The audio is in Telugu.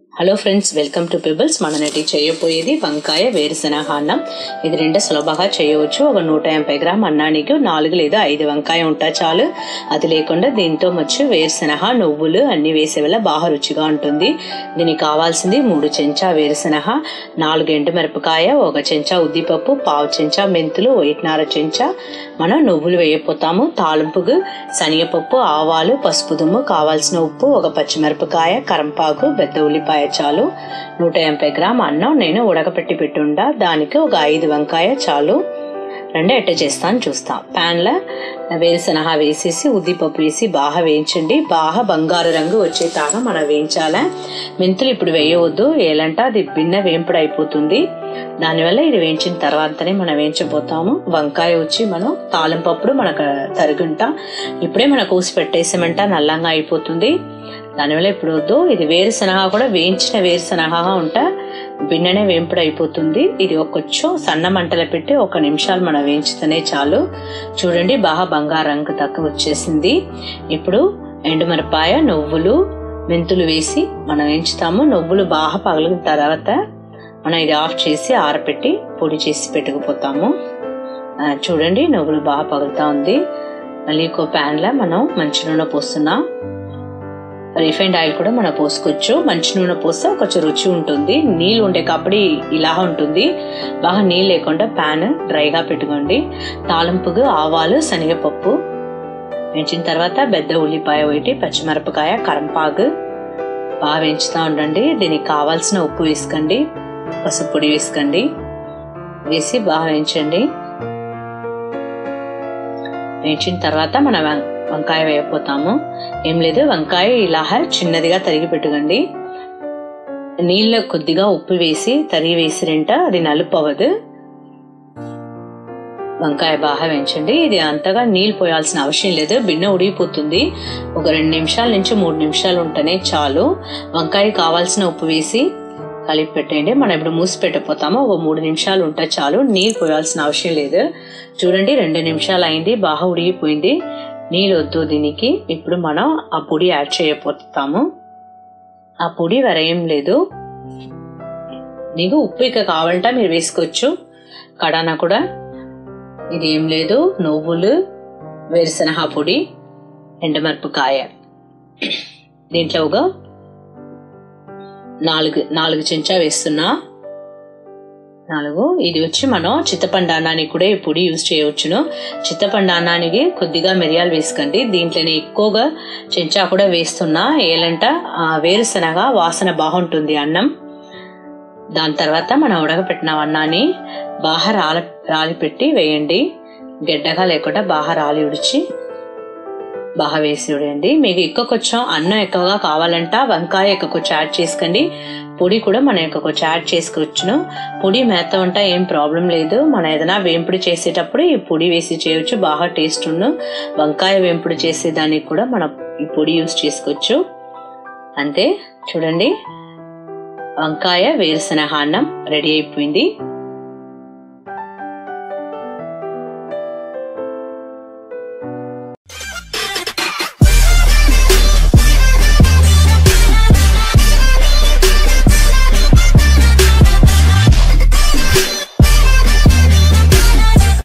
హలో ఫ్రెండ్స్ వెల్కమ్ టు పిబుల్స్ మన నేటి చేయబోయేది వంకాయ వేరుశనగ అన్నం ఇది రెండు సులభంగా చేయవచ్చు ఒక నూట ఎనభై గ్రామ్ అన్నానికి నాలుగు లేదా ఐదు వంకాయ ఉంటా చాలు అది లేకుండా దీంతో వచ్చి వేరుశనగ నువ్వులు అన్ని వేసే వల్ల బాగా రుచిగా ఉంటుంది దీనికి కావాల్సింది మూడు చెంచా వేరుశనగ నాలుగు ఎండు మిరపకాయ ఒక చెంచా ఉద్దిపప్పు పావు చెంచా మెంతులు వైట్నార చెంచా మనం నువ్వులు వేయపోతాము తాలింపుకు శనగపప్పు ఆవాలు పసుపు దుమ్ము కావాల్సిన ఉప్పు ఒక పచ్చిమిరపకాయ కరంపాకు పెద్ద ఉల్లిపాయ చాలు నూట ఎనభై గ్రామ్ అన్నం నేను ఉడకపెట్టి పెట్టుండా దానికి ఒక ఐదు వంకాయ చాలు రెండు ఎట్ట చేస్తాను చూస్తా ప్యాన్లో వేరుశనగ వేసేసి ఉద్దిపప్పు వేసి బాగా వేయించండి బాగా బంగారు రంగు వచ్చేదాకా మనం వేయించాలి మెంతులు ఇప్పుడు వేయవద్దు ఏలంటే అది భిన్న వేంపుడు అయిపోతుంది దానివల్ల ఇది వేయించిన తర్వాతనే మనం వేయించబోతాము వంకాయ వచ్చి మనం తాలింపప్పుడు మనకు తరుగుంటా ఇప్పుడే మనం కూసి పెట్టేసామంట నల్లంగా అయిపోతుంది దానివల్ల ఇప్పుడు వద్దు ఇది వేరుశనగ కూడా వేయించిన వేరుశనగగా ఉంటా బిన్ననే వేంపుడు అయిపోతుంది ఇది కొంచెం సన్న మంటలు పెట్టి ఒక నిమిషాలు మనం వేయించితేనే చాలు చూడండి బాగా బంగారు రంగు తక్కువ వచ్చేసింది ఇప్పుడు ఎండుమిరపాయ నువ్వులు మెంతులు వేసి మనం వేయించుతాము నువ్వులు బాగా పగలిన తర్వాత మనం ఇది ఆఫ్ చేసి ఆరపెట్టి పొడి చేసి పెట్టుకుపోతాము చూడండి నువ్వులు బాగా పగులుతా ఉంది మళ్ళీ ఇంకో ప్యాన్లో మనం మంచి నూనె పోస్తున్నాం రిఫైండ్ ఆయిల్ కూడా మనం పోసుకోవచ్చు మంచి నూనె పోస్తే కొంచెం రుచి ఉంటుంది నీళ్ళు ఉండే కాబట్టి ఇలా ఉంటుంది బాగా నీళ్ళు లేకుండా ప్యాన్ డ్రైగా పెట్టుకోండి తాలింపుకు ఆవాలు శనగపప్పు వేయించిన తర్వాత పెద్ద ఉల్లిపాయ ఒకటి పచ్చిమిరపకాయ కరంపాకు బాగా వేయించుతూ ఉండండి దీనికి కావాల్సిన ఉప్పు వేసుకోండి పసుపు పొడి వేసుకోండి వేసి బాగా వేయించండి వేయించిన తర్వాత మనం వంకాయ వేయపోతాము ఏం లేదు వంకాయ ఇలా చిన్నదిగా తరిగి పెట్టుకోండి నీళ్ళ కొద్దిగా ఉప్పు వేసి తరిగి వేసిరంట అది నలుపు అవ్వదు వంకాయ బాగా వేయించండి ఇది అంతగా నీళ్ళు పోయాల్సిన అవసరం లేదు బిన్న ఉడిగిపోతుంది ఒక రెండు నిమిషాల నుంచి మూడు నిమిషాలు ఉంటేనే చాలు వంకాయ కావాల్సిన ఉప్పు వేసి కలిపి పెట్టండి మనం ఇప్పుడు మూసి పెట్టపోతాము ఒక మూడు నిమిషాలు ఉంటే చాలు నీళ్ళు పోయాల్సిన అవసరం లేదు చూడండి రెండు నిమిషాలు అయింది బాగా ఉడిగిపోయింది నీళ్ళు వద్దు దీనికి ఇప్పుడు మనం ఆ పొడి యాడ్ చేయబోతాము ఆ పొడి వరేం లేదు నీకు ఉప్పు ఇక కావాలంటే మీరు వేసుకోవచ్చు కడాన కూడా ఇది ఏం లేదు నువ్వులు వేరుశనగ పొడి ఎండమిరపకాయ దీంట్లో ఒక నాలుగు నాలుగు చెంచా వేస్తున్నా నాలుగు ఇది వచ్చి మనం చింతపండు అన్నానికి కూడా ఈ పొడి యూజ్ చేయవచ్చును చింతపండు అన్నానికి కొద్దిగా మిరియాలు వేసుకోండి దీంట్లోనే ఎక్కువగా చెంచా కూడా వేస్తున్నా ఏలంట వేరుశనగ వాసన బాగుంటుంది అన్నం దాని తర్వాత మనం ఉడకపెట్టిన అన్నాన్ని బాగా రాల రాలి పెట్టి వేయండి గడ్డగా లేకుండా బాగా రాలి ఉడిచి బాగా వేసి ఉడండి మీకు ఎక్కువ కొంచెం అన్నం ఎక్కువగా కావాలంట వంకాయ ఎక్కువ కొంచెం యాడ్ చేసుకోండి పొడి కూడా మనం ఎక్కువ కొంచెం యాడ్ చేసుకోవచ్చును పొడి మేత ఉంటా ఏం ప్రాబ్లం లేదు మనం ఏదైనా వేంపుడు చేసేటప్పుడు ఈ పొడి వేసి చేయవచ్చు బాగా టేస్ట్ ఉన్న వంకాయ వేంపుడు చేసేదానికి కూడా మనం ఈ పొడి యూస్ చేసుకోవచ్చు అంతే చూడండి వంకాయ వేరుశనగ అన్నం రెడీ అయిపోయింది